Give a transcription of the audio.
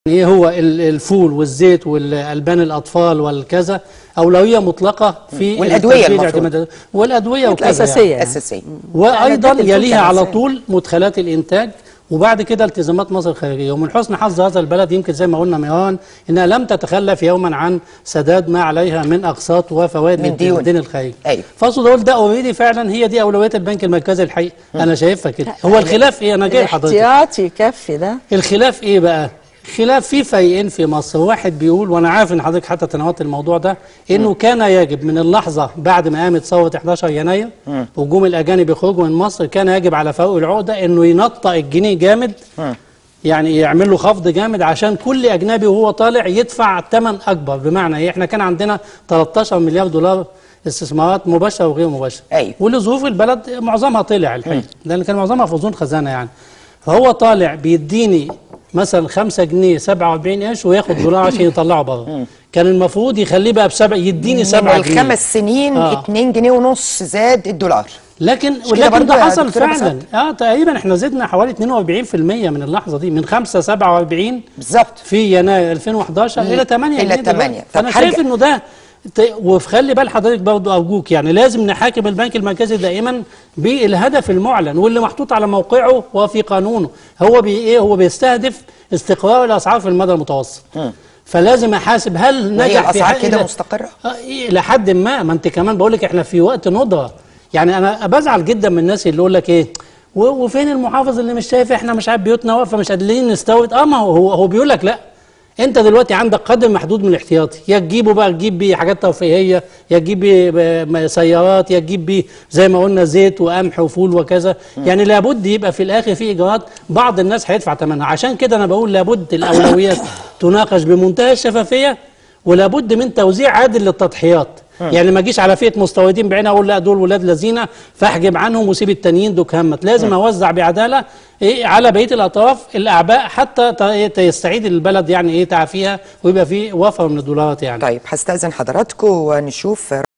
ايه هو ال- الفول والزيت والالبان الاطفال والكذا اولويه مطلقه في والأدوية التسجيل المفروض. الاعتمادات والادويه وكذا الأساسية يعني. يعني. اساسيه وايضا يعني ده يليها الفول على كمان. طول مدخلات الانتاج وبعد كده التزامات مصر الخارجيه ومن حسن حظ هذا البلد يمكن زي ما قلنا ميوان انها لم تتخلف يوما عن سداد ما عليها من اقساط وفوائد من للد- ديون. للدين الخارجي أيوة. فاقصد اقول ده اوريدي فعلا هي دي اولويات البنك المركزي الحقيقي انا شايفها كده هو الخلاف ايه انا جاي لحضرتك الاحتياطي يكفي ده الخلاف ايه بقى؟ خلاف في فريقين في مصر، واحد بيقول وانا عارف ان حضرتك حتى تناولت الموضوع ده انه كان يجب من اللحظه بعد ما قامت ثوره 11 يناير وجوم الاجانب يخرجوا من مصر كان يجب على فاروق العقده انه ينطق الجنيه جامد يعني يعمل له خفض جامد عشان كل اجنبي وهو طالع يدفع ثمن اكبر بمعنى ايه؟ احنا كان عندنا 13 مليار دولار استثمارات مباشره وغير مباشره أيوة. ولظروف البلد معظمها طلع الحقيقه لان كان معظمها في اذون خزانه يعني فهو طالع بيديني مثلا 5 جنيه 47 قرش وياخد دولار عشان يطلعه بره كان المفروض يخليه بقى بسبع يديني من 7 جنيه الخمس سنين آه. 2 جنيه ونص زاد الدولار لكن كده ولكن برضو ده يا حصل دكتورة فعلا اه تقريبا احنا زدنا حوالي 42% من اللحظه دي من 5 47 بالظبط في يناير 2011 الى 8 إلى جنيه دلوقتي. 8. طب فانا هرجع- شايف انه ده ت- وخلي بال حضرتك برضه ارجوك يعني لازم نحاكم البنك المركزي دائما بالهدف المعلن واللي محطوط على موقعه وفي قانونه هو بي ايه هو بيستهدف استقرار الاسعار في المدى المتوسط فلازم احاسب هل وهي نجح في الأسعار حق- كده إلى- مستقرة؟ آه، إيه، الى حد ما ما انت كمان بقول لك احنا في وقت ندره يعني انا بزعل جدا من الناس اللي يقول لك ايه و- وفين المحافظ اللي مش شايف احنا مش عارف بيوتنا واقفه مش قادرين نستورد اه ما هو هو, هو بيقول لك لا انت دلوقتي عندك قدر محدود من الاحتياطي يا تجيبه بقى تجيب بيه حاجات ترفيهيه يا تجيب بيه ب- سيارات يا تجيب بيه زي ما قلنا زيت وقمح وفول وكذا يعني لابد يبقى في الاخر في اجراءات بعض الناس هيدفع ثمنها عشان كده انا بقول لابد الاولويات تناقش بمنتهى الشفافيه ولابد من توزيع عادل للتضحيات يعني ما اجيش على فئه مستوردين بعينها اقول لا دول ولاد لذينه فاحجب عنهم وسيب التانيين دوك همت لازم اوزع بعداله إيه على بقيه الاطراف الاعباء حتى ت- يستعيد البلد يعني ايه تعافيها ويبقى فيه وفر من الدولارات يعني طيب هستأذن حضراتكم ونشوف